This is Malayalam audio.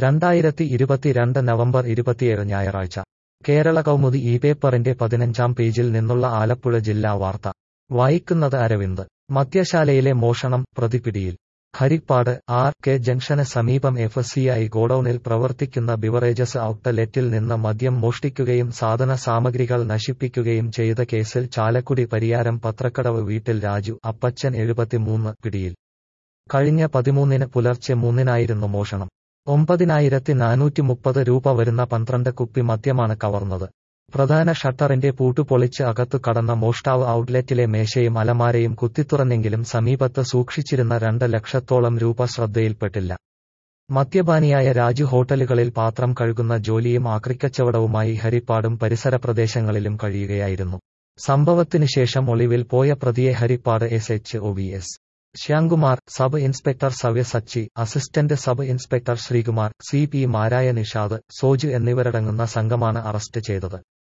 രണ്ടായിരത്തി ഇരുപത്തിരണ്ട് നവംബർ ഇരുപത്തിയേഴ് ഞായറാഴ്ച കേരള കൗമുദി ഈ പേപ്പറിന്റെ പതിനഞ്ചാം പേജിൽ നിന്നുള്ള ആലപ്പുഴ ജില്ലാ വാർത്ത വായിക്കുന്നത് അരവിന്ദ് മദ്യശാലയിലെ മോഷണം പ്രതിപിടിയിൽ ഹരിപ്പാട് ആർ കെ ജംഗ്ഷന് സമീപം എഫ് സിഐ ഗോഡൌണിൽ പ്രവർത്തിക്കുന്ന ബിവറേജസ് ഔട്ട്ലെറ്റിൽ നിന്ന് മദ്യം മോഷ്ടിക്കുകയും സാധന സാമഗ്രികൾ നശിപ്പിക്കുകയും ചെയ്ത കേസിൽ ചാലക്കുടി പരിയാരം പത്രക്കടവ് വീട്ടിൽ രാജു അപ്പച്ചൻ എഴുപത്തിമൂന്ന് പിടിയിൽ കഴിഞ്ഞ പതിമൂന്നിന് പുലർച്ചെ മൂന്നിനായിരുന്നു മോഷണം ഒമ്പതിനായിരത്തി നാനൂറ്റി മുപ്പത് രൂപ വരുന്ന പന്ത്രണ്ട് കുപ്പി മദ്യമാണ് കവർന്നത് പ്രധാന ഷട്ടറിന്റെ പൂട്ടു പൊളിച്ച് അകത്തു കടന്ന മോഷ്ടാവ് ഔട്ട്ലെറ്റിലെ മേശയും അലമാരയും കുത്തിത്തുറന്നെങ്കിലും സമീപത്ത് സൂക്ഷിച്ചിരുന്ന രണ്ട് ലക്ഷത്തോളം രൂപ ശ്രദ്ധയിൽപ്പെട്ടില്ല മദ്യപാനിയായ രാജു ഹോട്ടലുകളിൽ പാത്രം കഴുകുന്ന ജോലിയും ആക്രിക്കച്ചവടവുമായി ഹരിപ്പാടും പരിസര പ്രദേശങ്ങളിലും കഴിയുകയായിരുന്നു സംഭവത്തിനു ശേഷം ഒളിവിൽ പോയ പ്രതിയെ Harippad S H O V S Shyamkumar sub inspector Savya Sachi assistant sub inspector Sreekumar C P മാരായ നിഷാദ് സോജു എന്നിവരടങ്ങുന്ന സംഘമാണ് അറസ്റ്റ് ചെയ്തത്